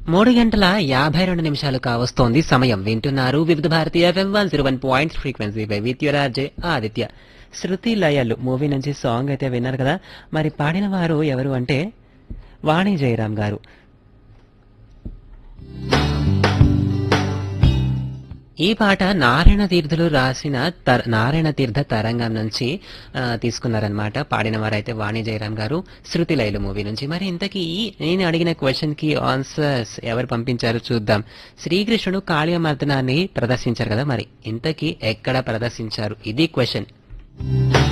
మూడు గంటల యాభై రెండు నిమిషాలు కావస్తోంది సమయం వింటున్నారు వివిధ భారతీయ FM one zero one point frequency by with your RJ Aditya Sruthi Layalu movie నుంచి సాంగ్ అయితే విన్నారు కదా మరి పాడిన వారు ఎవరు అంటే వాణి జయరాం గారు ఈ పాట నారాయణ తీర్థులు రాసిన తర- నారాయణ తీర్థ తరంగం నుంచి ఆ, తీసుకున్నారనమాట పాడిన వారైతే వాణి జయరాం గారు శృతి లైలు మూవీ నుంచి మరి ఇంతకీ నేను అడిగిన క్వశ్చన్ కి ఆన్సర్స్ ఎవరు పంపించారో చూద్దాం శ్రీకృష్ణుడు కాళీయమర్దనాన్ని ప్రదర్శించారు కదా మరి ఇంతకీ ఎక్కడ ప్రదర్శించారు ఇది క్వశ్చన్